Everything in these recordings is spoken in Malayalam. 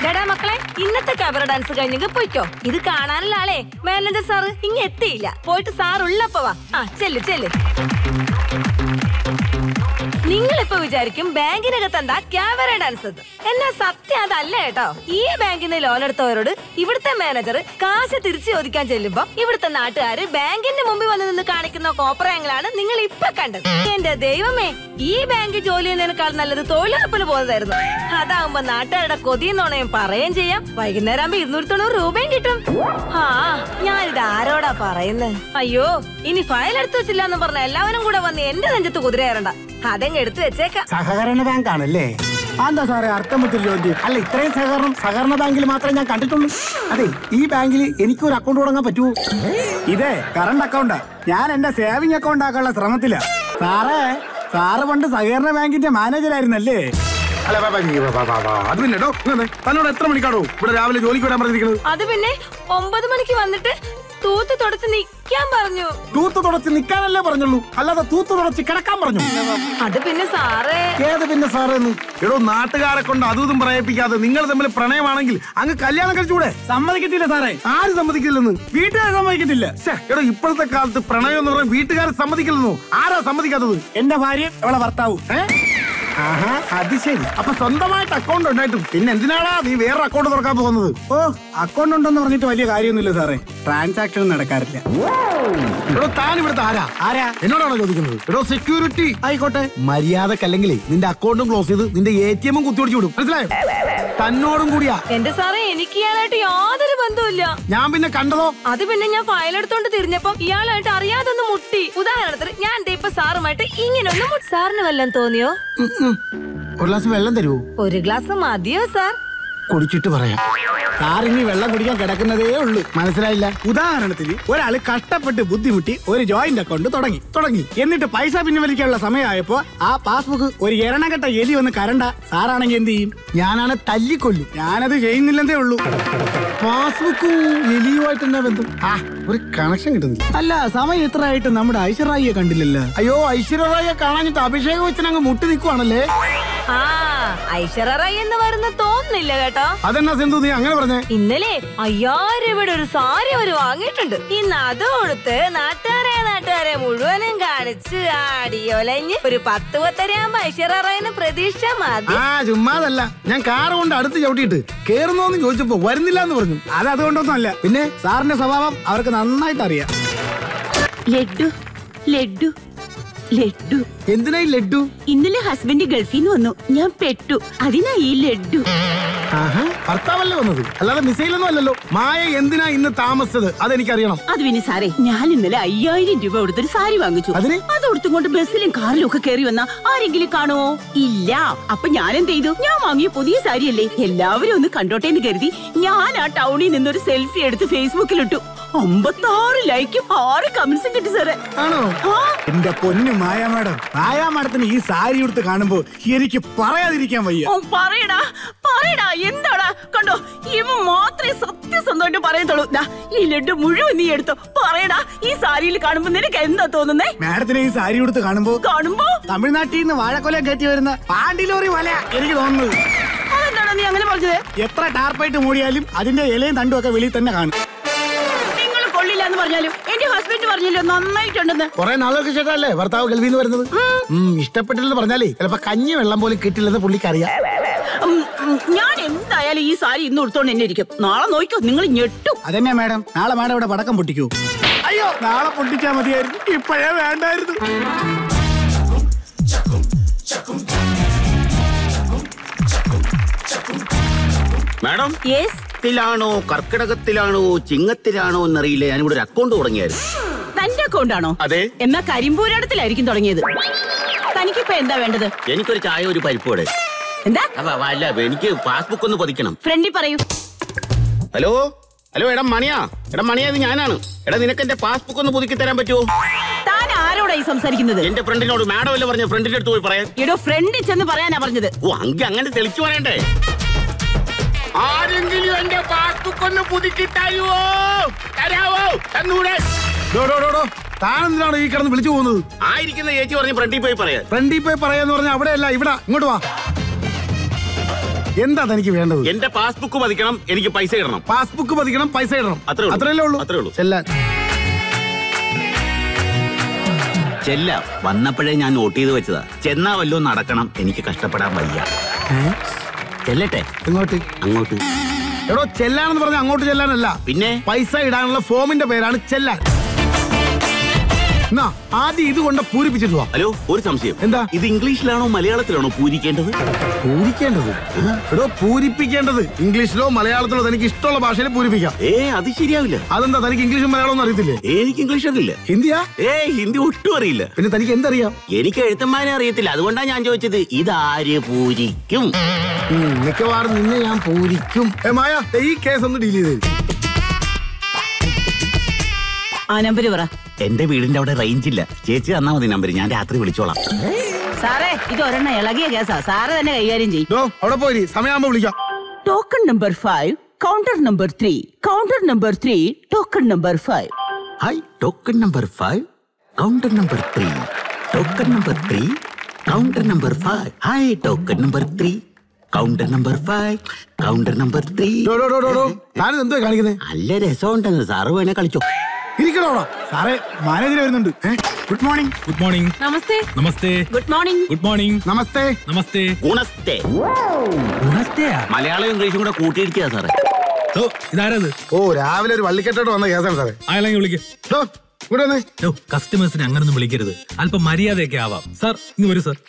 ഡാ മക്കളെ ഇന്നത്തെ കബറ ഡാൻസ് കഴിഞ്ഞെങ്കിൽ പോയിക്കോ ഇത് കാണാനുള്ള ആളെ മാനേജർ സാറ് ഇങ്ങ എത്തിയില്ല പോയിട്ട് സാർ ഉള്ളപ്പോ വാ ആ ചെല്ലു ചെല്ലു നിങ്ങളിപ്പോ വിചാരിക്കും ബാങ്കിനകത്ത് എന്താ ക്യാമറ ഡാൻസ് എന്ന്. എന്നാ സത്യം അതല്ല കേട്ടോ ഈ ബാങ്കിൽ നിന്ന് ലോൺ എടുത്തവരോട് ഇവിടുത്തെ മാനേജർ കാശ് തിരിച്ചു ചോദിക്കാൻ ചെല്ലുമ്പോ ഇവിടുത്തെ നാട്ടുകാര് ബാങ്കിന്റെ മുമ്പിൽ വന്ന് നിന്ന് കാണിക്കുന്ന കോപ്പറയങ്ങളാണ് നിങ്ങൾ ഇപ്പൊ കണ്ടത് എന്റെ ദൈവമേ ഈ ബാങ്ക് ജോലി ചെയ്യുന്നതിനേക്കാൾ നല്ലത് തൊഴിലുറപ്പിന് പോകുന്നതായിരുന്നു അതാവുമ്പോ നാട്ടുകാരുടെ കൊതിയും നുണയും പറയുകയും ചെയ്യാം വൈകുന്നേരം ആകുമ്പോ ഇരുന്നൂറ്റി തൊണ്ണൂറ് രൂപയും കിട്ടും ആ ഞാനിത് ആരോടാ പറയുന്നത് അയ്യോ ഇനി ഫയൽ എടുത്തു വെച്ചില്ല എന്ന് പറഞ്ഞ എല്ലാവരും കൂടെ വന്ന് എന്റെ നെഞ്ചത്ത് കുതിരയേറണ്ട അതങ്ങ് എടുത്തു വെച്ചേക്കാം സഹകരണ ബാങ്ക് ആണല്ലേ എന്താ സാറേ അർത്ഥമത്തിൽ ചോദ്യം അല്ല ഇത്രയും സഹകരണം സഹകരണ ബാങ്കിൽ മാത്രമേ ഞാൻ കണ്ടിട്ടുള്ളൂ അതെ ഈ ബാങ്കിൽ എനിക്ക് ഒരു അക്കൗണ്ട് തുടങ്ങാൻ പറ്റുമോ ഇതേ കറണ്ട് അക്കൗണ്ടാ ഞാൻ എന്റെ സേവിങ് അക്കൗണ്ട് ആക്കാനുള്ള ശ്രമത്തില സാറേ സാറ് പണ്ട് സഹകരണ ബാങ്കിന്റെ മാനേജർ ആയിരുന്നല്ലേ അല്ല ബാ, ബാ, ഈ, ബാ, ബാ, ബാ, ബാ. അത് പിന്നെ കേട്ടോ ഇങ്ങനെ, തന്നോട് എത്ര മണിക്കാണോ ഇവിടെ രാവിലെ ജോലിക്ക് വരാൻ പറഞ്ഞിരിക്കുന്നത് അത് പിന്നെ ഒമ്പത് മണിക്ക് വന്നിട്ട് തൂത്ത് തുടച്ച് നിക്കാൻ പറഞ്ഞു തൂത്ത് തുടച്ച് നിൽക്കാനല്ലേ പറഞ്ഞുള്ളൂ അല്ലാതെ തൂത്ത് തുടച്ച് കിടക്കാൻ പറഞ്ഞു അത് പിന്നെ സാറേ ഏത് പിന്നെ സാറേന്ന് എടോ നാട്ടുകാരെ കൊണ്ട് അതും ഇതും പറയിപ്പിക്കാതെ നിങ്ങൾ തമ്മിൽ പ്രണയമാണെങ്കിൽ അങ്ങ് കല്യാണം കഴിച്ചുകൂടെ സമ്മതിക്കത്തില്ല സാറേ ആരും സമ്മതിക്കില്ലെന്ന് വീട്ടുകാർ സമ്മതിക്കത്തില്ല ഛെ, എടോ ഇപ്പോഴത്തെ കാലത്ത് പ്രണയം എന്ന് പറഞ്ഞാൽ വീട്ടുകാരെ സമ്മതിക്കില്ലെന്നോ ആരാ സമ്മതിക്കാത്തത് എന്റെ ഭാര്യ അവളെ ഭർത്താവും ഏ? ആഹാ അത് ശരി അപ്പൊ സ്വന്തമായിട്ട് അക്കൗണ്ട് ഉണ്ടായിട്ടും പിന്നെ എന്തിനാടാ നീ വേറെ അക്കൗണ്ട് തുറക്കാൻ പോകുന്നത് ഓ അക്കൗണ്ട് ഉണ്ടെന്ന് പറഞ്ഞിട്ട് വലിയ കാര്യമൊന്നുമില്ല സാറേ ട്രാൻസാക്ഷൻ നടക്കാറില്ല എടോ താൻ ഇവിടുത്തെ ആരാ ആരാ എന്നോടാണോ ചോദിക്കുന്നത് എടോ സെക്യൂരിറ്റി ആയിക്കോട്ടെ മര്യാദക്കല്ലെങ്കിലേ നിന്റെ അക്കൗണ്ടും ക്ലോസ് ചെയ്ത് നിന്റെ എ ടി എമ്മും കുത്തിയൊടിച്ചു വിടും മനസ്സിലായോ തന്നോടും കൂടിയാ എന്റെ സാറേ എനിക്ക് ഇയാളായിട്ട് യാതൊരു ബന്ധവുമില്ല ഞാൻ പിന്നെ കണ്ടതോ അത് പിന്നെ ഞാൻ ഫയൽ എടുത്തോണ്ട് തിരിഞ്ഞപ്പം ഇയാളായിട്ട് അറിയാതെ ഒന്ന് മുട്ടി ഉദാഹരണത്തിന് ഞാൻ ദേ ഇപ്പൊ സാറുമായിട്ട് ഇങ്ങനെ ഒന്ന് മുട്ടി സാറിന് വല്ലതും തോന്നിയോ ഒരു ഗ്ലാസ് വെള്ളം തരുമോ ഒരു ഗ്ലാസ് മതിയോ സാർ കുടിച്ചിട്ട് പറയാം സാർ ഇനി വെള്ളം കുടിക്കാൻ കിടക്കുന്നതേ ഉള്ളൂ മനസ്സിലായില്ല ഉദാഹരണത്തിന് ഒരാള് കഷ്ടപ്പെട്ട് ബുദ്ധിമുട്ടി ഒരു ജോയിന്റ് അക്കൗണ്ട് തുടങ്ങി തുടങ്ങി എന്നിട്ട് പൈസ പിൻവലിക്കാനുള്ള സമയമായപ്പോ ആ പാസ്ബുക്ക് ഒരു എരണകെട്ട എലി വന്ന് കരണ്ട സാറാണെങ്കിൽ എന്ത് ചെയ്യും ഞാനാണ് തല്ലിക്കൊല്ലും ഞാനത് ചെയ്യുന്നില്ലെന്നേ ഉള്ളൂ പാസ്ബുക്കും എലിയുമായിട്ട് എന്നാ ബന്ധം ആ ഒരു കണക്ഷൻ കിട്ടുന്നില്ല അല്ല സമയം ഇത്ര ആയിട്ട് നമ്മുടെ ഐശ്വറായിയെ കണ്ടില്ലല്ലോ അയ്യോ ഐശ്വര്യറായെ കാണാഞ്ഞിട്ട് അഭിഷേകം വെച്ചിനങ്ങ് മുട്ടി നിൽക്കുവാണല്ലേ ആ ഐശ്വര്യ റായ് എന്ന് വരുന്ന തോന്നുന്നില്ല കേട്ടോ അതെന്നാ സിന്ധു നീ അങ്ങനെ പറഞ്ഞേ ഇന്നലെ അയ്യായിരം രൂപയുടെ ഒരു സാരി അവര് വാങ്ങിയിട്ടുണ്ട് ഇന്ന് അത് കൊടുത്ത് നാട്ടുകാരെ നാട്ടുകാരെ മുഴുവനും കാണിച്ച് ആടിയൊലഞ്ഞ് ഒരു പത്ത് പത്തരയാകുമ്പോ ഐശ്വര്യ റായിന് പ്രതീക്ഷ മതി ആ ചുമ്മാതല്ല ഞാൻ കാറ് കൊണ്ട് അടുത്ത് ചവിട്ടിയിട്ട് കേറുന്നോന്ന് ചോദിച്ചപ്പോ വരുന്നില്ല എന്ന് പറഞ്ഞു അത് അതുകൊണ്ടൊന്നും അല്ല പിന്നെ സാറിന്റെ സ്വഭാവം അവർക്ക് നന്നായിട്ട് അറിയാം ലഡ്ഡു ലഡ്ഡു ലഡ്ഡു എന്തിനാ ഈ ലഡ്ഡു ഇന്നലെ ഹസ്ബൻഡ് ഗൾഫിൽ നിന്ന് വന്നു ഞാൻ പെട്ടു അതിനാ ഈ ലഡ്ഡു ആഹാ ഭർത്താവല്ലേ വന്നത് അല്ലാതെ മിസൈലൊന്നും അല്ലല്ലോ മായ എന്തിനാ ഇന്ന് താമസിച്ചത് അതെനിക്കറിയണം അത് പിന്നെ സാറേ ഞാൻ ഇന്നലെ അയ്യായിരം രൂപ കൊടുത്തൊരു സാരി വാങ്ങിച്ചു അതിന്? അത് കൊടുത്തുകൊണ്ട് ബസ്സിലും കാറിലും ഒക്കെ കയറി വന്ന ആരെങ്കിലും കാണുമോ ഇല്ല അപ്പൊ ഞാൻ എന്ത് ചെയ്തു ഞാൻ വാങ്ങിയ പുതിയ സാരിയല്ലേ എല്ലാവരും ഒന്ന് കണ്ടോട്ടെ എന്ന് കരുതി ഞാൻ ആ ടൗണിൽ നിന്നൊരു സെൽഫി എടുത്ത് ഫേസ്ബുക്കിലിട്ടു അമ്പത്താറ് ലൈക്കും ആറ് കമന്റ്സും കിട്ടി സാറേ ആണോ ആ എന്റെ പൊന്നു മായ മാഡം മായ മാഡത്തിന് ഈ സാരി ഉടുത്ത് കാണുമ്പോ എനിക്ക് പറയാതിരിക്കാൻ വയ്യ ഓ, പറയടാ പറയടാ എന്താടാ കണ്ടോ ഇവ മാത്രമേ സത്യസന്ധമായിട്ട് പറയത്തുള്ളൂ ദാ, ഈ ലഡ്ഡു മുഴുവൻ നീ എടുത്തോ പറയടാ ഈ സാരിയിൽ കാണുമ്പോ നിനക്ക് എന്താ തോന്നുന്നേ മാഡത്തിന് ഈ സാരി ഉടുത്ത് കാണുമ്പോ കാണുമ്പോ തമിഴ്നാട്ടിൽ നിന്ന് വാഴക്കൊല കയറ്റി വരുന്ന പാണ്ടിലോറി വല എനിക്ക് തോന്നുന്നത് അതെന്താടാ നീ അങ്ങനെ പറഞ്ഞത് എത്ര ടാർപ്പായിട്ട് മൂടിയാലും അതിന്റെ ഇലയും തണ്ടും ഒക്കെ വെളിയിൽ തന്നെ കാണും നിങ്ങൾ കൊള്ളില്ല എന്ന് പറഞ്ഞാലും എന്റെ ഹസ്ബൻഡ് പറഞ്ഞല്ലോ നന്നായിട്ടുണ്ടെന്ന് കുറെ നാളുകൾക്ക് ശേഷമല്ലേ ഭർത്താവ് ഗൾഫിൽ നിന്ന് വരുന്നത് ഉം, ഇഷ്ടപ്പെട്ടില്ലെന്ന് പറഞ്ഞാലേ ചിലപ്പോ കഞ്ഞി വെള്ളം പോലും കിട്ടില്ലെന്ന് പുള്ളിക്കറിയാം ഉം, ഉം, ഞാൻ എന്തായാലും ഈ സാരി ഇന്ന് ഉടുത്തോണ്ട് തന്നെ ഇരിക്കും നാളെ നോക്കിക്കോ നിങ്ങൾ ഞെട്ടും അതന്നെ മാഡം നാളെ മാഡം ഇവിടെ പടക്കം പൊട്ടിക്കൂ അയ്യോ നാളെ പൊട്ടിച്ചാ മതിയായിരുന്നു ഇപ്പോഴേ വേണ്ടായിരുന്നു മാഡം യെസ് ത്തിലാണോ കർക്കിടകത്തിലാണോ ചിങ്ങത്തിലാണോ എന്നറിയില്ല ഞാനിവിടെ ഒരു അക്കൗണ്ട് തുടങ്ങിയായിരുന്നു തന്റെ അക്കൗണ്ടാണോ അതെ എന്നാ കരിമ്പൂരടത്തിലായിരിക്കും തുടങ്ങിയത് തനിക്കിപ്പോ എന്താ വേണ്ടത് എനിക്കൊരു ചായ ഒരു പരിപ്പോടെ എന്താ അപ്പൊ അല്ല എനിക്ക് പാസ്ബുക്ക് ഒന്ന് പതിക്കണം ഫ്രണ്ടി പറയൂ ഹലോ ഹലോ എടാ മണിയാ എടാ മണിയാ ഇത് ഞാനാണ് എടാ നിനക്ക് എന്റെ പാസ്ബുക്ക് ഒന്ന് പുതുക്കി തരാൻ പറ്റുമോ താൻ ആരോടായി സംസാരിക്കുന്നത് എന്റെ ഫ്രണ്ടിനോട് മാഡം അല്ലേ പറഞ്ഞ ഫ്രണ്ടിന്റെ അടുത്ത് പോയി പറയാൻ എടോ ഫ്രണ്ടിൽ ചെന്ന് പറയാനാ പറഞ്ഞത് ഓ അങ്കി അങ്ങനെ തെളിച്ചു പറയണ്ടേ ആരെങ്കിലും എന്റെ പാസ്ബുക്ക് ഒന്ന് പുതുക്കി തരുവോ തരാവോ തന്നൂടെ ഡോ, ഡോ, ഡോ, ഡോ. താൻ എന്തിനാണ് ഈ കിടന്ന് വിളിച്ചു പോകുന്നത് ആയിരിക്കുന്ന ചേച്ചി പറഞ്ഞ് ഫ്രണ്ടിൽ പോയി പറയാൻ ഫ്രണ്ടിൽ പോയി പറയാന്ന് പറഞ്ഞാൽ അവിടെയല്ല ഇവിടെ ഇങ്ങോട്ട് വാ എന്താ തനിക്ക് വേണ്ടത് എന്റെ പാസ്ബുക്ക് പതിക്കണം എനിക്ക് പൈസ ഇടണം പാസ്ബുക്ക് പതിക്കണം പൈസ ഇടണം അത്രേ ഉള്ളൂ. അത്രയല്ലേ ഉള്ളൂ അത്രേ ഉള്ളൂ. ചെല്ലാൻ ചെല്ല വന്നപ്പോഴേ ഞാൻ നോട്ട് ചെയ്ത് വെച്ചതാ ചെന്നാ വല്ലോ നടക്കണം എനിക്ക് കഷ്ടപ്പെടാൻ വയ്യ ചെല്ലട്ടെ ഇങ്ങോട്ട് അങ്ങോട്ട് എടോ ചെല്ലാനെന്ന് പറഞ്ഞ അങ്ങോട്ട് ചെല്ലാനല്ല പിന്നെ പൈസ ഇടാനുള്ള ഫോമിന്റെ പേരാണ് ചെല്ലാൻ എന്നാ ആദ്യം ഇത് കൊണ്ട് പൂരിപ്പിച്ചിട്ട് വാ ഹലോ ഒരു സംശയം എന്താ? ഇത് ഇംഗ്ലീഷിലാണോ മലയാളത്തിലാണോ പൂരിക്കേണ്ടത് പൂരിക്കേണ്ടത് എടോ പൂരിപ്പിക്കേണ്ടത് ഇംഗ്ലീഷിലോ മലയാളത്തിലോ തനിക്ക് ഇഷ്ടമുള്ള ഭാഷയിൽ പൂരിപ്പിക്കാം ഏ അത് ശരിയാവില്ല അതെന്താ തനിക്ക് ഇംഗ്ലീഷും മലയാളം ഒന്നും അറിയത്തില്ലേ ഏ, എനിക്ക് ഇംഗ്ലീഷ് അറിയില്ല ഹിന്ദിയാ ഏ ഹിന്ദി ഒട്ടും അറിയില്ല പിന്നെ തനിക്ക് എന്തറിയാം എനിക്ക് എഴുത്തന്മാരെ അറിയത്തില്ല അതുകൊണ്ടാണ് ഞാൻ ചോദിച്ചത് ഇതാര് പൂരിക്കും ഉം, മിക്കവാറും നിന്നെ ഞാൻ പൂരിക്കും ഏ മായ ദേ ഈ കേസ് ഒന്ന് ഡീൽ ചെയ്ത് തരും ആ നമ്പര് പറ എന്റെ വീടിന്റെ അവിടെ റേഞ്ച് ഇല്ല ചേച്ചി തന്നാ മതി നമ്പർ ഞാൻ രാത്രി വിളിച്ചോളാം സാറേ ഇത് ഒരെണ്ണം ഇളകിയ കേസാ സാറ് തന്നെ കൈകാര്യം ചെയ്യും ഡോ അവിടെ പോയി സമയമാകുമ്പോ വിളിക്കാം token number five counter number three counter number three token number five hi token number five counter number three token number three counter number five hi token number three counter number five counter number three ഡോ ഡോ ഡോ ഡോ ഡോ ഞാനിത് എന്തോ കാണിക്കുന്നത് നല്ല രസമുണ്ടെന്ന് സാറ് വേണേ കളിച്ചോ ഇരിക്കണോ അവിടെ സാറേ മാനേജർ വരുന്നുണ്ട് good morning good morning namaste namaste good morning good morning namaste namaste ഗുണസ്തേ ഗുണസ്തേയാ മലയാളം ഇംഗ്ലീഷും കൂടെ കൂട്ടിയിടിക്കുക സാറേ ഓ ഇതാരത് ഓ രാവിലെ ഒരു വള്ളിക്കെട്ടോട്ട് വന്ന കേസാണ് സാറേ അയാളെങ്കിൽ വിളിക്ക് ഡോ ഇവിടെ വന്നേ ഓ കസ്റ്റമേഴ്സിനെ അങ്ങനൊന്നും വിളിക്കരുത് അല്പം മര്യാദയൊക്കെ ആവാം സാർ ഇങ്ങ് വരൂ സാർ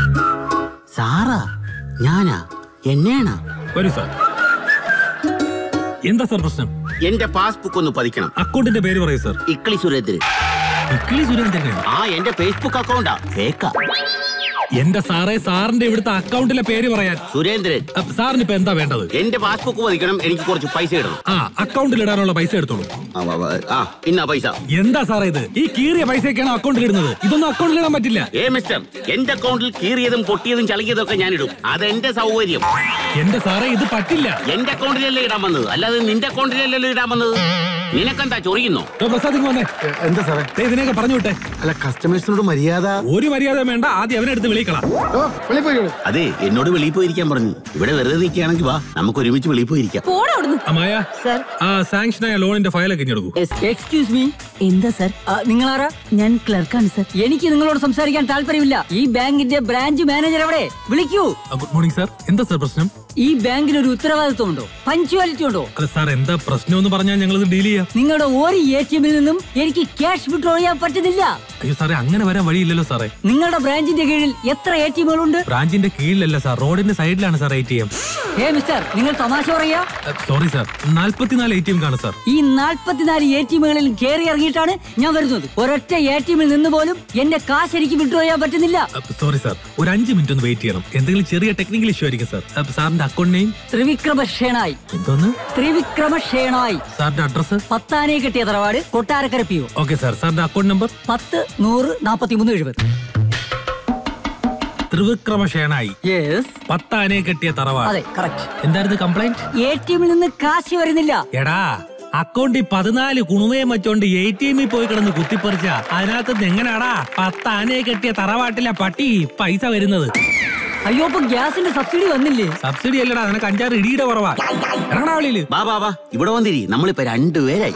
സാറാ ഞാനാ എന്നെയാണാ വരൂ സാർ എന്താ സാർ പ്രശ്നം എന്റെ പാസ്ബുക്ക് ഒന്ന് പതിക്കണം അക്കൗണ്ടിന്റെ പേര് പറയൂ സാർ ഇക്കളി സുരേന്ദ്രൻ ഇക്കിളി സുരേന്ദ്രനാണ് ആ എന്റെ ഫേസ്ബുക്ക് അക്കൗണ്ടാ ഫേക്കാ എന്റെ സാറേ സാറിന്റെ ഇവിടുത്തെ അക്കൗണ്ടിലെ പേര് പറയാൻ സുരേന്ദ്രൻ അപ്പ് സാറിന് ഇപ്പൊ എന്താ വേണ്ടത് എന്റെ പാസ്ബുക്ക് പതിക്കണം എനിക്ക് കുറച്ച് പൈസ ഇടണം ആ അക്കൗണ്ടിൽ ഇടാനുള്ള പൈസ എടുത്തോളൂ ആ, ആ, ആ, ആ ഇന്നാ പൈസ എന്താ സാറേ ഇത് ഈ കീറിയ പൈസയൊക്കെയാണ് അക്കൗണ്ടിൽ ഇടുന്നത് ഇതൊന്നും അക്കൗണ്ടിൽ ഇടാൻ പറ്റില്ല ഏ മിസ്റ്റർ എന്റെ അക്കൗണ്ടിൽ കീറിയതും പൊട്ടിയതും ചളിയതും ഒക്കെ ഞാൻ ഇടും അതെന്റെ സൗകര്യം എന്റെ സാറേ ഇത് പറ്റില്ല എന്റെ അക്കൗണ്ടിലല്ലേ ഇടാൻ വന്നത് അല്ലാതെ നിന്റെ അക്കൗണ്ടിലല്ലല്ലോ ഇടാൻ വന്നത് നിനക്കെന്താ ചൊറിയുന്നോ ഡോ, പ്രസാദ് ഇങ്ങ് വന്നേ എ, എന്താ സാറേ ദേ, ഇതിനെയൊക്കെ പറഞ്ഞു വിട്ടെ അല്ല കസ്റ്റമേഴ്സിനോട് മര്യാദ ഒരു മര്യാദ വേണ്ട ആദ്യം അവനെ എടുത്ത് വിളിക്കണം ഡോ വെളി പോയി അതെ എന്നോട് വെളിയിൽ പോയിരിക്കാൻ പറഞ്ഞു ഇവിടെ വെറുതെ നിൽക്കുകയാണെങ്കിൽ വാ നമുക്ക് ഒരുമിച്ച് വെളിയിൽ പോയിരിക്കാം പോടാ അവിടുന്ന് അമ്മായ സർ ആ സാങ്ഷൻ ആയ ലോണിന്റെ ഫയലൊക്കെ ഇഞ്ഞെടുക്കൂ എക്സ്ക്യൂസ് മീ എന്താ സർ നിങ്ങളാരാ ഞാൻ ക്ലർക്കാണ് സർ എനിക്ക് നിങ്ങളോട് സംസാരിക്കാൻ താല്പര്യമില്ല ഈ ബാങ്കിന്റെ ബ്രാഞ്ച് മാനേജർ എവിടെ വിളിക്കൂ ഗുഡ് മോർണിംഗ് സാർ എന്താ സാർ പ്രശ്നം ഈ ബാങ്കിന് ഒരു ഉത്തരവാദിത്വം ഉണ്ടോ പഞ്ച്വാലിറ്റി ഉണ്ടോ അല്ല സാർ എന്താ പ്രശ്നം എന്ന് പറഞ്ഞാൽ ഞങ്ങൾ ഇത് ഡീൽ ചെയ്യാം നിങ്ങളുടെ ഒരു എ ടി എമ്മിൽ നിന്നും എനിക്ക് ക്യാഷ് വിഡ്രോ ചെയ്യാൻ പറ്റുന്നില്ല അയ്യോ സാറേ അങ്ങനെ വരാൻ വഴിയില്ലല്ലോ സാറേ നിങ്ങളുടെ ബ്രാഞ്ചിന്റെ കീഴിൽ എത്ര എ ടി എമ്മുകളുണ്ട് ബ്രാഞ്ചിന്റെ കീഴിലല്ല സാർ റോഡിന്റെ സൈഡിലാണ് സാർ എ ടി എം ഏ മിസ്റ്റർ നിങ്ങൾ തമാശ പറയാ സോറി സാർ നാല്പത്തിനാല് എ ടി എം കാണും സാർ ഈ നാൽപ്പത്തിനാല് എ ടി എമ്മുകളിൽ കയറി ഇറങ്ങിയിട്ടാണ് ഞാൻ വരുന്നത് ഒരൊറ്റ എ ടി എമ്മിൽ നിന്ന് പോലും എന്റെ കാശ് എനിക്ക് വിഡ്രോ ചെയ്യാൻ പറ്റുന്നില്ല സോറി സാർ ഒരു അഞ്ച് മിനിറ്റ് ഒന്ന് വെയിറ്റ് ചെയ്യണം എന്തെങ്കിലും ചെറിയ ടെക്നിക്കൽ ഇഷ്യൂ ആയിരിക്കും സാർ അപ്പൊ സാറിന്റെ അക്കൗണ്ട് നെയിം ത്രിവിക്രമ ഷേണായി എന്തോന്ന് ത്രിവിക്രമ ഷേണായി സാറിന്റെ അഡ്രസ് പത്താനെ കെട്ടിയ തറവാട് Kottarakkara P O okay sir സാറിന്റെ അക്കൗണ്ട് നമ്പർ പത്ത് നൂറ് നാപ്പത്തി മൂന്ന് എഴുപത് ത്രിവിക്രമശേണായി യെസ് പത്താനെ കെട്ടിയ തറവാട് അതെ കറക്റ്റ് എന്തായിരുന്നു കംപ്ലൈന്റ് എ ടി എമ്മിൽ നിന്ന് കാശ് വരുന്നില്ല എടാ അക്കൗണ്ടിൽ പതിനാല് കുണുമയും വെച്ചോണ്ട് എ ടി എമ്മിൽ പോയി കിടന്ന് കുത്തിപ്പറിച്ച അതിനകത്ത് നിന്ന് എങ്ങനെയാടാ പത്താനെ കെട്ടിയ തറവാട്ടിലെ പട്ടി പൈസ വരുന്നത് അയ്യോ ഇപ്പൊ ഗ്യാസിന്റെ സബ്സിഡി വന്നില്ലേ സബ്സിഡി അല്ലടാ നിനക്ക് അഞ്ചാറ് ഇടിയുടെ കുറവാ ഇറങ്ങടാ വെളിയില് വാ വാ വാ ഇവിടെ വന്നിരി നമ്മളിപ്പോ രണ്ടുപേരായി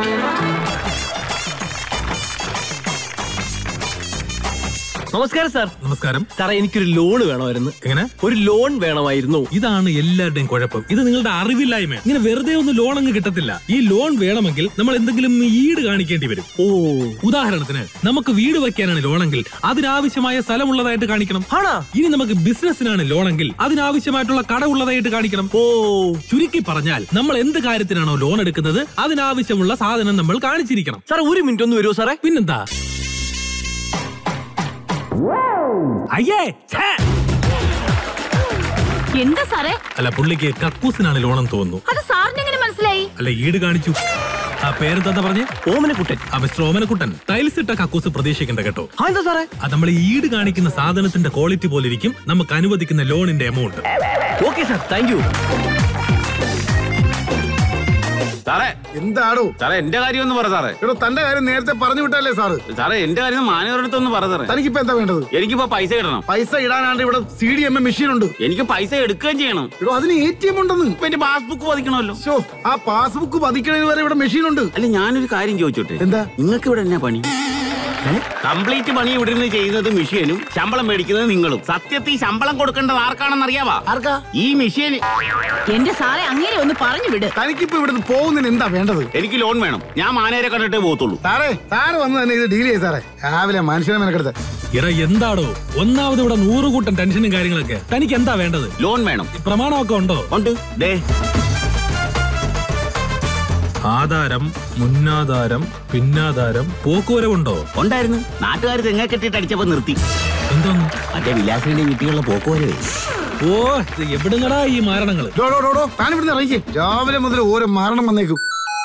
നമസ്കാരം സാർ നമസ്കാരം സാറേ എനിക്കൊരു ലോൺ വേണമായിരുന്നു എങ്ങനെ ഒരു ലോൺ വേണമായിരുന്നു ഇതാണ് എല്ലാവരുടെയും കുഴപ്പം ഇത് നിങ്ങളുടെ അറിവില്ലായ്മ ഇങ്ങനെ വെറുതെ ഒന്നും ലോൺ അങ്ങ് കിട്ടത്തില്ല ഈ ലോൺ വേണമെങ്കിൽ നമ്മൾ എന്തെങ്കിലും ഈട് കാണിക്കേണ്ടി വരും ഓ ഉദാഹരണത്തിന് നമുക്ക് വീട് വെക്കാനാണ് ലോണെങ്കിൽ അതിനാവശ്യമായ സ്ഥലമുള്ളതായിട്ട് കാണിക്കണം ആണാ ഇനി നമുക്ക് ബിസിനസ്സിനാണ് ലോണെങ്കിൽ അതിനാവശ്യമായിട്ടുള്ള കട ഉള്ളതായിട്ട് കാണിക്കണം ഓ ചുരുക്കി പറഞ്ഞാൽ നമ്മൾ എന്ത് കാര്യത്തിനാണോ ലോൺ എടുക്കുന്നത് അതിനാവശ്യമുള്ള സാധനം നമ്മൾ കാണിച്ചിരിക്കണം സാർ ഒരു മിനിറ്റ് ഒന്ന് വരുമോ സാറേ പിന്നെന്താ അയ്യേ ഛേ! എന്താ സാറേ അല്ല പുള്ളിക്ക് കക്കൂസിനാണ് ലോണെന്ന് തോന്നുന്നു അത് സാറിന് എങ്ങനെ മനസ്സിലായി അല്ല ഈട് കാണിച്ചു ആ പേരെന്താ പറഞ്ഞേ ഓമനക്കുട്ടൻ ആ മിസ്റ്റർ ഓമനക്കുട്ടൻ ടൈൽസ് ഇട്ട കക്കൂസ് പ്രതീക്ഷിക്കണ്ട കേട്ടോ ആ എന്താ സാറേ അത് നമ്മൾ ഈട് കാണിക്കുന്ന സാധനത്തിന്റെ ക്വാളിറ്റി പോലെ ഇരിക്കും നമുക്ക് അനുവദിക്കുന്ന ലോണിന്റെ amount okay sir thank you സാറേ എന്താടോ സാറേ എന്റെ കാര്യം ഒന്ന് പറ സാറേ എടോ തന്റെ കാര്യം നേരത്തെ പറഞ്ഞു വിട്ടല്ലേ സാറ് സാറേ എന്റെ കാര്യം മാനേജറുടെ ഒന്ന് പറ സാറേ തനിക്കിപ്പോ എന്താ വേണ്ടത് എനിക്കിപ്പോ പൈസ ഇടണം പൈസ ഇടാനാണ്ട് ഇവിടെ C D M A machine ഉണ്ട് എനിക്ക് പൈസ എടുക്കുകയും ചെയ്യണം എടോ അതിന് എ ടി എം ഉണ്ടെന്ന് ഇപ്പൊ എന്റെ പാസ്ബുക്ക് പതിക്കണമല്ലോ ശോ, ആ പാസ്ബുക്ക് പതിക്കണതിന് വരെ ഇവിടെ മെഷീൻ ഉണ്ട് അല്ല ഞാനൊരു കാര്യം ചോദിച്ചോട്ടെ എന്താ? നിങ്ങൾക്ക് ഇവിടെ എന്നാ പണി കംപ്ലീറ്റ് പണി ഇവിടെ നിന്ന് ചെയ്യുന്നത് മിഷീനും ശമ്പളം മേടിക്കുന്നത് നിങ്ങളും സത്യത്തിൽ ശമ്പളം കൊടുക്കേണ്ടത് ആർക്കാണെന്ന് അറിയാവാ ആർക്കാ ഈ മിഷീൻ എന്റെ സാറെ അങ്ങനെ ഒന്ന് പറഞ്ഞു വിട് തനിക്കിപ്പോ ഇവിടുന്ന് പോകുന്നതിന് എന്താ വേണ്ടത് എനിക്ക് ലോൺ വേണം ഞാൻ മാനേജരെ കണ്ടിട്ടേ പോകത്തുള്ളൂ സാറേ സാറ് വന്ന് തന്നെ ഇത് ഡീൽ ചെയ്യ സാറേ രാവിലെ മനുഷ്യനെ മെനക്കെടുത്ത് ഇറ എന്താടോ ഒന്നാമത് ഇവിടെ നൂറ് കൂട്ടം ടെൻഷനും കാര്യങ്ങളൊക്കെ തനിക്ക് എന്താ വേണ്ടത് ലോൺ വേണം ഈ പ്രമാണമൊക്കെ ഉണ്ടോ ഉണ്ട് ദേ ആധാരം മുന്നാധാരം പിന്നാധാരം പോക്കുവരവുണ്ടോ ഉണ്ടായിരുന്നു നാട്ടുകാർ തെങ്ങ കെട്ടിട്ട് അടിച്ചപ്പോ നിർത്തി എന്തോന്ന് മറ്റേ വിലാസിന്റെ വീട്ടിലുള്ള പോക്കുവരവേ ഓ ഇത് എവിടുന്നടാ ഈ മാരണങ്ങള് ഡോ ഡോ ഡോ ഡോ താൻ ഇവിടുന്ന് ഇറങ്ങി രാവിലെ മുതൽ ഓരോ മരണം വന്നേക്കും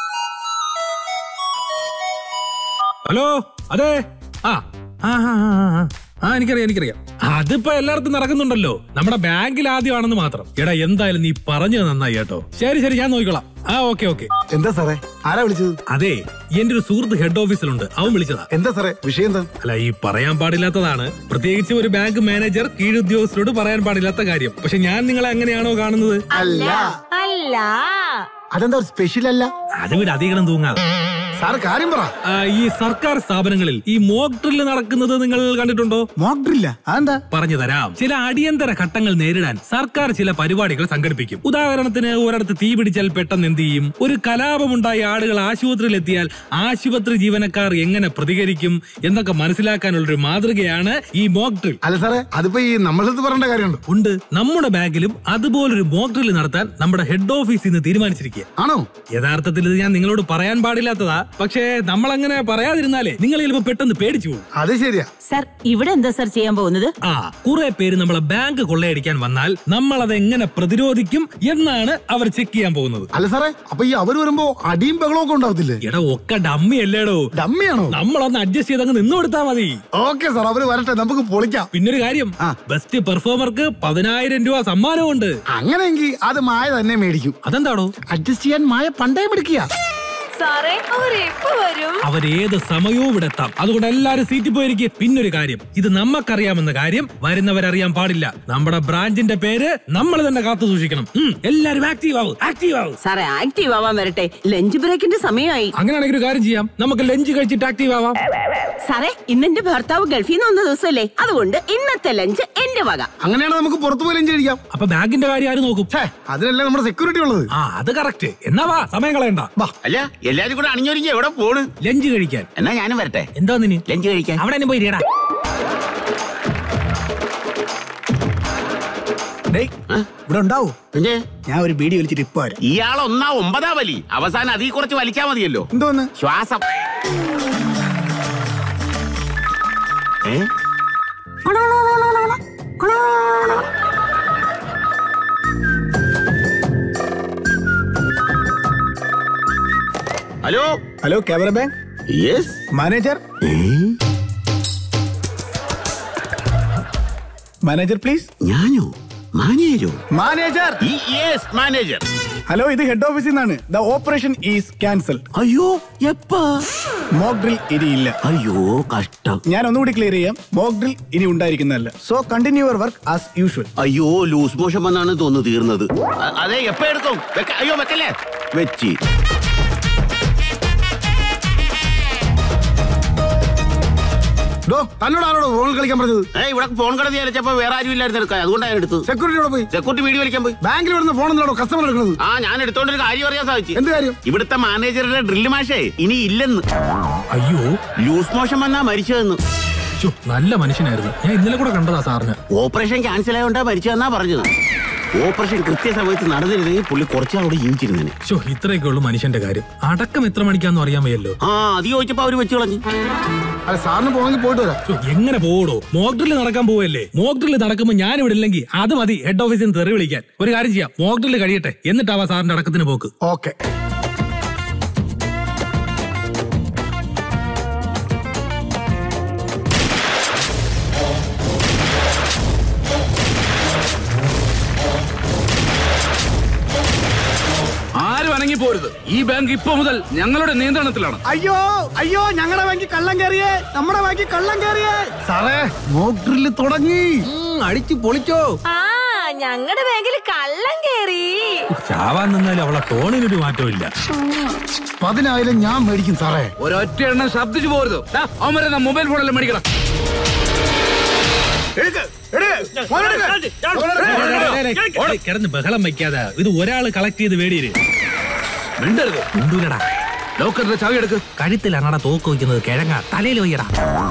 ഹലോ അതെ ആ ആ ആ, ആ, ആ. ആ എനിക്കറിയാം എനിക്കറിയാം അതിപ്പോ എല്ലായിടത്തും നടക്കുന്നുണ്ടല്ലോ നമ്മുടെ ബാങ്കിൽ ആദ്യമാണെന്ന് മാത്രം എടാ എന്തായാലും നീ പറഞ്ഞത് നന്നായി കേട്ടോ ശരി ശരി ഞാൻ നോക്കിക്കോളാം ആ ഓക്കെ ഓക്കെ എന്താ സാറേ ആരാ വിളിച്ചത് അതെ എന്റെ ഒരു സുഹൃത്ത് ഹെഡ് ഓഫീസിലുണ്ട് അവൻ വിളിച്ചതാ എന്താ സാറേ വിഷയം എന്താ അല്ല ഈ പറയാൻ പാടില്ലാത്തതാണ് പ്രത്യേകിച്ച് ഒരു ബാങ്ക് മാനേജർ കീഴുദ്യോഗസ്ഥരോട് പറയാൻ പാടില്ലാത്ത കാര്യം പക്ഷെ ഞാൻ നിങ്ങളെ എങ്ങനെയാണോ കാണുന്നത് അല്ല അല്ല അതെന്താ ഒരു സ്പെഷ്യൽ അല്ല അത് വിട് അധികം തൂങ്ങാതെ സാറ് കാര്യം പറ ആ, ഈ സർക്കാർ സ്ഥാപനങ്ങളിൽ ഈ മോക്ക് ഡ്രില്ല് നടക്കുന്നത് നിങ്ങൾ കണ്ടിട്ടുണ്ടോ മോക്ക് ഡ്രില്ല അതെന്താ പറഞ്ഞു തരാം ചില അടിയന്തര ഘട്ടങ്ങൾ നേരിടാൻ സർക്കാർ ചില പരിപാടികൾ സംഘടിപ്പിക്കും ഉദാഹരണത്തിന് ഒരിടത്ത് തീ പിടിച്ചാൽ പെട്ടെന്ന് എന്ത് ചെയ്യും ഒരു കലാപമുണ്ടായി ആളുകൾ ആശുപത്രിയിൽ എത്തിയാൽ ആശുപത്രി ജീവനക്കാർ എങ്ങനെ പ്രതികരിക്കും എന്നൊക്കെ മനസ്സിലാക്കാനുള്ള ഒരു മാതൃകയാണ് ഈ മോക്ക് ഡ്രിൽ അല്ല സാറേ അതിപ്പോ ഈ നമ്മളടുത്ത് പറയേണ്ട കാര്യമുണ്ട് ഉണ്ട് നമ്മുടെ ബാങ്കിലും അതുപോലൊരു മോക്ക് ഡ്രിൽ നടത്താൻ നമ്മുടെ ഹെഡ് ഓഫീസിൽ നിന്ന് തീരുമാനിച്ചിരിക്കുക ആണോ യഥാർത്ഥത്തിൽ ഇത് ഞാൻ നിങ്ങളോട് പറയാൻ പാടില്ലാത്തതാ പക്ഷേ നമ്മൾ അങ്ങനെ പറയാതിരുന്നാലേ നിങ്ങൾ ചിലപ്പോ പെട്ടെന്ന് പേടിച്ചു പോകും അത് ശരിയാ സർ ഇവിടെ എന്താ സർ ചെയ്യാൻ പോകുന്നത് ആ കുറെ പേര് നമ്മളെ ബാങ്ക് കൊള്ളയടിക്കാൻ വന്നാൽ നമ്മൾ അത് എങ്ങനെ പ്രതിരോധിക്കും എന്നാണ് അവർ ചെക്ക് ചെയ്യാൻ പോകുന്നത് അല്ല സാറേ അപ്പൊ ഈ അവര് വരുമ്പോ അടിയും ബഹളവും ഒക്കെ ഉണ്ടാവത്തില്ലേ എടാ ഒക്കെ ഡമ്മി അല്ലേടോ ഡമ്മിയാണോ നമ്മളൊന്ന് അഡ്ജസ്റ്റ് ചെയ്തങ്ങ് നിന്ന് കൊടുത്താ മതി ഓക്കെ സാർ അവര് വരട്ടെ നമുക്ക് പൊളിക്കാം പിന്നൊരു കാര്യം ബെസ്റ്റ് പെർഫോമർക്ക് പതിനായിരം രൂപ സമ്മാനമുണ്ട് അങ്ങനെയെങ്കിൽ അത് മായ തന്നെ മേടിക്കും അതെന്താടോ അഡ്ജസ്റ്റ് ചെയ്യാൻ മായ പണ്ടേ മേടിക്കുക സാറേ അവരെപ്പോ വരും അവരേത് സമയവും ഇവിടെ എത്താം അതുകൊണ്ട് എല്ലാരും സീറ്റിൽ പോയിരിക്കും പിന്നൊരു കാര്യം ഇത് നമുക്കറിയാമെന്ന കാര്യം വരുന്നവരറിയാൻ പാടില്ല നമ്മുടെ ബ്രാഞ്ചിന്റെ പേര് നമ്മൾ തന്നെ കാത്തു സൂക്ഷിക്കണം ഉം, എല്ലാരും ആക്റ്റീവ് ആവും ആക്റ്റീവ് ആവും സാറേ ആക്റ്റീവ് ആവാൻ വരട്ടെ ലഞ്ച് ബ്രേക്കിന്റെ സമയമായി അങ്ങനെയാണെങ്കിൽ ഒരു കാര്യം ചെയ്യാം നമുക്ക് ലഞ്ച് കഴിച്ചിട്ട് ആക്റ്റീവ് ആവാം സാറേ ഇന്നെന്റെ ഭർത്താവ് ഗൾഫിൽ നിന്ന് വന്ന ദിവസമല്ലേ അതുകൊണ്ട് ഇന്നത്തെ ലഞ്ച് എന്റെ വക അങ്ങനെയാണ് നമുക്ക് പുറത്തു പോയി ലഞ്ച് കഴിക്കാം അപ്പൊ ബാങ്കിന്റെ കാര്യം ആര് നോക്കും ഛേ, അതിനല്ലേ നമ്മുടെ സെക്യൂരിറ്റി ഉള്ളത് ആ അത് കറക്റ്റ് എന്നാ വാ സമയം കളയണ്ട അല്ല എല്ലാരും കൂടെ അണിഞ്ഞൊരുങ്ങി എവിടെ പോണ് ലഞ്ച് കഴിക്കാൻ എന്നാ ഞാനും വരട്ടെ എന്താ നിന് ലഞ്ച് കഴിക്കാൻ അവിടെ തന്നെ പോയി ഇരിയടാ. ഡേയ്, ഇവിടെ ഉണ്ടാവോ പിന്നെ ഞാൻ ഒരു ബീഡി വലിച്ചിട്ട് ഇപ്പൊ വരാം ഇയാൾ ഒന്നാ ഒമ്പതാ വലി അവസാനം അതിൽ കുറച്ച് വലിച്ചാ മതിയല്ലോ എന്തോന്ന് ശ്വാസം ഏ hello hello Canara Bank yes manager manager please ഞാനോ മാനേജരോ മാനേജർ യെസ് മാനേജർ ഹലോ ഇത് ഹെഡ് ഓഫീസിൽ നിന്നാണ് ദ ഓപ്പറേഷൻ ഈസ് ക്യാൻസൽ അയ്യോ എപ്പാ മോക്ക് ഡ്രിൽ ഇനിയില്ല അയ്യോ കഷ്ടം ഞാൻ ഒന്നുകൂടി ക്ലിയർ ചെയ്യാം മോക്ക് ഡ്രിൽ ഇനി ഉണ്ടായിരിക്കുന്നതല്ല so continue your work as usual അയ്യോ ലൂസ് മോഷൻ വന്നാണ് തോന്നുന്നു തീർന്നത് അ- അതെ എപ്പ എടുക്കും വെക്ക- അയ്യോ വെക്കല്ലേ വെച്ച് ഡോ തന്നോട് ആരോടോ ഫോണിൽ കളിക്കാൻ പറഞ്ഞത് ഏ ഇവിടെ ഫോൺ കടത്തി അരച്ചപ്പോ വേറെ ആരും ഇല്ലായിരുന്നു എടുക്കാൻ അതുകൊണ്ടാണ് ഞാൻ എടുത്തത് സെക്യൂരിറ്റിയോട് പോയി സെക്യൂരിറ്റി വീഡിയോ വലിക്കാൻ പോയി ബാങ്കിൽ വരുന്ന ഫോൺ എന്താണോ കസ്റ്റമർ എടുക്കുന്നത് ആ ഞാൻ എടുത്തോണ്ട് ഒരു കാര്യം അറിയാൻ സാധിച്ചു എന്ത് കാര്യം ഇവിടുത്തെ മാനേജറുടെ ഡ്രില്ല് മാഷേ ഇനി ഇല്ലെന്ന് അയ്യോ ലൂസ് മോഷൻ വന്നാ മരിച്ചതെന്ന് ശ്ശോ, നല്ല മനുഷ്യനായിരുന്നു ഞാൻ ഇന്നലെ കൂടെ കണ്ടതാ സാറിന് ഓപ്പറേഷൻ ക്യാൻസൽ ആയതുകൊണ്ടാ മരിച്ചതെന്നാ പറഞ്ഞത് ഓപ്പറേഷൻ കൃത്യസമയത്ത് നടന്നിരുന്നെങ്കിൽ പുള്ളി കുറച്ചാളോട് ജീവിച്ചിരുന്നേനെ ശോ ഇത്രയൊക്കെ ഉള്ളു മനുഷ്യന്റെ കാര്യം അടക്കം എത്ര മണിക്കാന്ന് അറിയാൻ വയ്യല്ലോ ആ അത് ചോദിച്ചപ്പോ അവര് വെച്ച് കളഞ്ഞു അല്ല സാറിന് പോകണമെങ്കിൽ പോയിട്ട് വരാം ശോ, എങ്ങനെ പോടോ മോക്ക് ഡ്രില്ല് നടക്കാൻ പോവല്ലേ മോക്ക് ഡ്രില്ല് നടക്കുമ്പോ ഞാൻ ഇവിടെ ഇല്ലെങ്കിൽ അത് മതി ഹെഡ് ഓഫീസിൽ നിന്ന് തെറി വിളിക്കാൻ ഒരു കാര്യം ചെയ്യാം മോക്ക് ഡ്രില്ല് കഴിയട്ടെ എന്നിട്ടാവാ സാറിന്റെ അടക്കത്തിന് പോക്ക് ഓക്കെ ആര് ആരും അനങ്ങി പോരുത് ഈ ബാങ്ക് ഇപ്പൊ മുതൽ ഞങ്ങളുടെ നിയന്ത്രണത്തിലാണ് അയ്യോ അയ്യോ ഞങ്ങളുടെ ബാങ്കിൽ കള്ളം കയറിയേ നമ്മുടെ ബാങ്കിൽ കള്ളം കയറിയേ സാറേ മോക്ക് ഡ്രില്ല് തുടങ്ങി അടിച്ചു പൊളിച്ചോ ആ ഞങ്ങളുടെ ബാങ്കിൽ കള്ളം കേറി ചാവാൻ നിന്നാലും അവളെ ടോണിനൊരു മാറ്റവും ഇല്ല പതിനായിരം ഞാൻ മേടിക്കും സാറേ ഒരൊറ്റ എണ്ണം ശബ്ദിച്ചു പോരുത് ദാ, അവൻ വരുന്ന മൊബൈൽ ഫോണെല്ലാം മേടിക്കണം കിടന്ന് ബഹളം വയ്ക്കാതെ ഇത് ഒരാള് കളക്ട് ചെയ്ത് വേടിയിര് മിണ്ടരുത് ഉണ്ടൂലടാ ലോക്കറിന്റെ ചാവി എടുക്ക് കഴുത്തിലാണടാ തോക്ക് വയ്ക്കുന്നത് കിഴങ്ങ തലയിൽ വയ്യടാ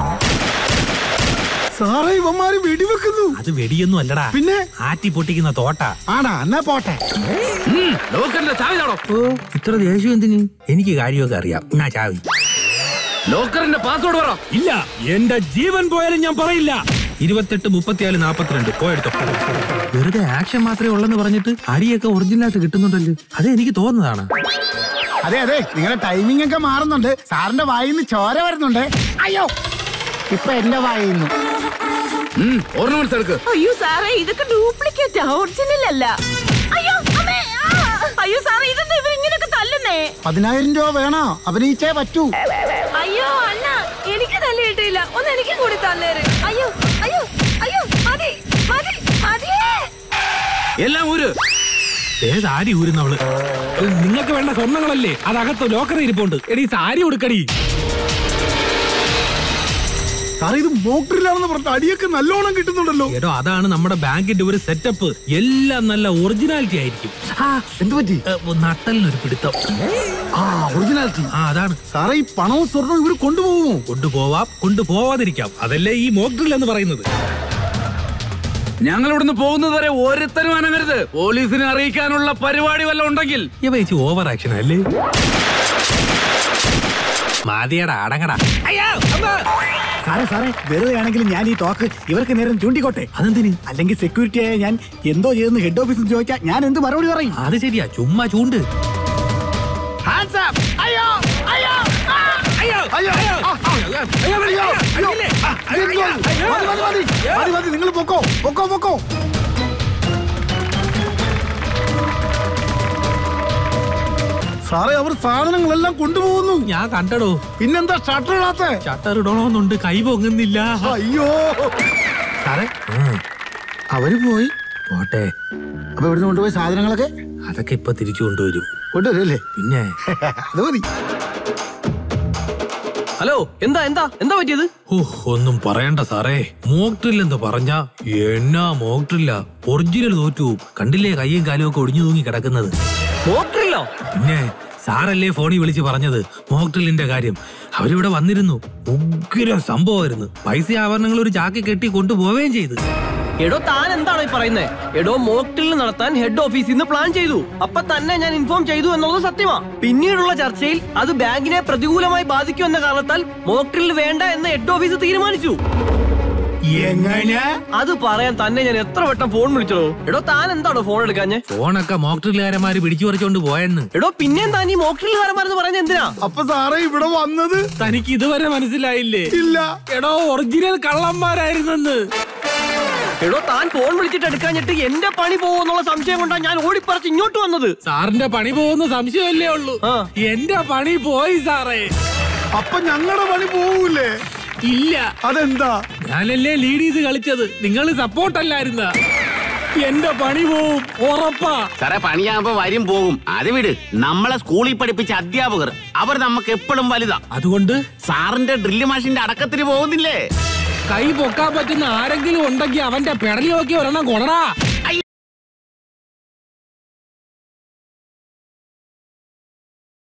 സാറേ ഇവന്മാര് വെടിവെക്കുന്നു അത് വെടിയൊന്നും അല്ലടാ പിന്നെ? ആറ്റി പൊട്ടിക്കുന്ന തോട്ട ആടാ എന്നാ പോട്ടെ ഉം, ലോക്കറിന്റെ ചാവി താടോ ഓ ഇത്ര ദേഷ്യം എന്തിന് എനിക്ക് കാര്യമൊക്കെ അറിയാം എന്നാ ചാവി ലോക്കറിന്റെ പാസ്വേഡ് പറ ഇല്ല എന്റെ ജീവൻ പോയാലും ഞാൻ പറയില്ല ഇരുപത്തെട്ട് മുപ്പത്തിനാല് നാപ്പത്തിരണ്ട് പോയെടുത്തോ വെറുതെ ആക്ഷൻ മാത്രമേ ഉള്ളെന്ന് പറഞ്ഞിട്ട് അടിയൊക്കെ ഒറിജിനലായിട്ട് കിട്ടുന്നുണ്ടല്ലോ അത് എനിക്ക് തോന്നുന്നതാണ് അതെ അതെ നിങ്ങളുടെ ടൈമിംഗ് ഒക്കെ മാറുന്നുണ്ട് സാറിന്റെ വായിന്ന് ചോര വരുന്നുണ്ട് അയ്യോ ഇപ്പൊ എന്റെ വായിന്നു ഓർണമെന്റ്സ് എടുക്ക് അയ്യോ സാറേ ഇതൊക്കെ ഡ്യൂപ്ലിക്കേറ്റ് ഒറിജിനൽ അല്ല അയ്യോ അമ്മേ, ആ. അയ്യോ സാറേ ഇതെന്താ ഇവരിങ്ങനെയൊക്കെ തല്ലുന്നേ പതിനായിരം രൂപ വേണോ അഭിനയിച്ചേ പറ്റൂ അയ്യോ അണ്ണ എനിക്ക് തല്ലി കിട്ടിയില്ല ഒന്ന് എനിക്ക് കൂടി തന്നേര് അയ്യോ അയ്യോ അയ്യോ മതി മതി മതിയേ എല്ലാം ഊര് ഏ സാരി ഊരുന്നവള് നിങ്ങൾക്ക് വേണ്ട സ്വർണ്ണങ്ങളല്ലേ അതകത്ത് ലോക്കറി ഇരിപ്പുണ്ട് എടീ സാരി ഉടുക്കടി സാറേ ഇത് മോക്ഡ്രില്ലാണെന്ന് പറഞ്ഞിട്ട് അടിയൊക്കെ നല്ലോണം കിട്ടുന്നുണ്ടല്ലോ എടോ അതാണ് നമ്മുടെ ബാങ്കിന്റെ ഒരു സെറ്റപ്പ് എല്ലാം നല്ല ഒറിജിനാലിറ്റി ആയിരിക്കും ആ, എന്ത് പറ്റി ഏ, നട്ടലിനൊരു പിടുത്തം ആ ഒറിജിനാലിറ്റി ആ അതാണ് സാറേ ഈ പണവും സ്വർണവും ഇവര് കൊണ്ടുപോകുമോ കൊണ്ടുപോവാം കൊണ്ടുപോവാതിരിക്കാം അതല്ലേ ഈ മോക്ഡ്രിൽ എന്ന് പറയുന്നത് ഞങ്ങൾ ഇവിടുന്ന് പോകുന്നത് വരെ ഒരുത്തരും അനങ്ങരുത് പോലീസിനെ അറിയിക്കാനുള്ള പരിപാടി വല്ല ഉണ്ടെങ്കിൽ ഇവ ചേച്ചി ഓവർ ആക്ഷൻ അല്ലേ മാതിയടാ അടങ്ങടാ സാറേ സാറേ വെറുതെ ആണെങ്കിലും ഞാൻ ഈ തോക്ക് ഇവർക്ക് നേരം ചൂണ്ടിക്കോട്ടെ അതെന്തിന് അല്ലെങ്കിൽ സെക്യൂരിറ്റി ആയ ഞാൻ എന്തോ ചെയ്തെന്ന് ഹെഡ് ഓഫീസിൽ ചോദിച്ചാൽ ഞാൻ എന്ത് മറുപടി പറയും അത് ശരിയാ ചുമ്മാ ചൂണ്ട് അയ്യോ അയ്യോ അയ്യോ അയ്യോ അയ്യോ അയ്യോ അയ്യോ മതി മതി മതി മതി മതി നിങ്ങൾ പൊക്കോ പൊക്കോ പൊക്കോ സാറേ അവർ സാധനങ്ങളെല്ലാം കൊണ്ടുപോകുന്നു ഞാൻ കണ്ടടോ പിന്നെന്താ ഷട്ടർ ഇടാത്ത ഷട്ടർ ഇടണമെന്നുണ്ട് കൈ പൊങ്ങുന്നില്ല അയ്യോ സാറേ അവര് പോയി പോട്ടെ അപ്പൊ ഇവിടുന്ന് കൊണ്ടുപോയി സാധനങ്ങളൊക്കെ അതൊക്കെ ഇപ്പൊ തിരിച്ചു കൊണ്ടുവരും കൊണ്ടുവരല്ലേ പിന്നെ അത് മതി ഹലോ എന്താ എന്താ എന്താ പറ്റിയത് ഓ ഒന്നും പറയണ്ട സാറേ മോക്ട്രിൽ എന്ന് പറഞ്ഞ എന്നാ മോക്ട്രില്ല ഒറിജിനൽ തോറ്റു കണ്ടില്ലേ കയ്യും കാലും ഒക്കെ ഒടിഞ്ഞു തൂങ്ങി കിടക്കുന്നത് മോട്ടറില്ലോ പിന്നെ സാറല്ലേ ഫോണിൽ വിളിച്ച് പറഞ്ഞത് മോക്ട്രിലിന്റെ കാര്യം അവരിവിടെ വന്നിരുന്നു ഉഗ്രം സംഭവമായിരുന്നു പൈസ ആഭരണങ്ങൾ ഒരു ചാക്കി കെട്ടി കൊണ്ടുപോവുകയും ചെയ്തു എടോ താൻ എന്താണ് ഈ പറയുന്നത് എടോ മോക്ടിൽ നടത്താൻ ഹെഡ് ഓഫീസിൽ നിന്ന് പ്ലാൻ ചെയ്തു അപ്പൊ തന്നെ ഞാൻ ഇൻഫോം ചെയ്തു എന്നുള്ളത് സത്യമാ പിന്നീടുള്ള ചർച്ചയിൽ അത് ബാങ്കിനെ പ്രതികൂലമായി ബാധിക്കും എന്ന കാരണത്താൽ മോക്ടിൽ വേണ്ട എന്ന് ഹെഡ് ഓഫീസ് തീരുമാനിച്ചു എങ്ങനെ അത് പറയാൻ തന്നെ ഞാൻ എത്ര വട്ടം ഫോൺ വിളിച്ചോ എടോ താൻ എന്താണോ ഫോൺ എടുക്കാഞ്ഞെ ഫോണൊക്കെ മോക്ട്രിലുകാരന്മാര് പിടിച്ചു പറിച്ചോണ്ട് പോയെന്ന് എടോ പിന്നെയും താൻ ഈ മോക്ടിൽ കാരന്മാരെന്ന് പറയുന്നത് എന്തിനാ അപ്പൊ സാറേ ഇവിടെ വന്നത് തനിക്ക് ഇതുവരെ മനസ്സിലായില്ലേ ഇല്ല എടോ ഒറിജിനൽ കള്ളന്മാരായിരുന്നെന്ന് എടോ താൻ ഫോൺ വിളിച്ചിട്ട് എടുക്കാഞ്ഞിട്ട് എന്റെ പണി പോകുന്നുള്ള സംശയം കൊണ്ടാണ് ഞാൻ ഓടിപ്പറച്ച് ഇങ്ങോട്ട് വന്നത് സാറിന്റെ പണി പോകുന്ന സംശയമല്ലേ ഉള്ളൂ ആ. എന്റെ പണി പോയി സാറേ അപ്പൊ ഞങ്ങളുടെ പണി പോവൂലേ ഇല്ല അതെന്താ ഞാനല്ലേ ലീഡ് ചെയ്ത് കളിച്ചത് നിങ്ങൾ സപ്പോർട്ടല്ലായിരുന്ന എന്റെ പണി പോവും ഉറപ്പാ സാറേ പണിയാകുമ്പോ വരും പോകും അത് വിട് നമ്മളെ സ്കൂളിൽ പഠിപ്പിച്ച അധ്യാപകർ അവർ നമുക്ക് എപ്പോഴും വലുതാ അതുകൊണ്ട് സാറിന്റെ ഡ്രില്ല് മാഷിന്റെ അടക്കത്തിന് പോകുന്നില്ലേ കൈ പൊക്കാൻ പറ്റുന്ന ആരെങ്കിലും ഉണ്ടെങ്കിൽ അവന്റെ പെടലി നോക്കി ഒരെണ്ണം കൊണടാ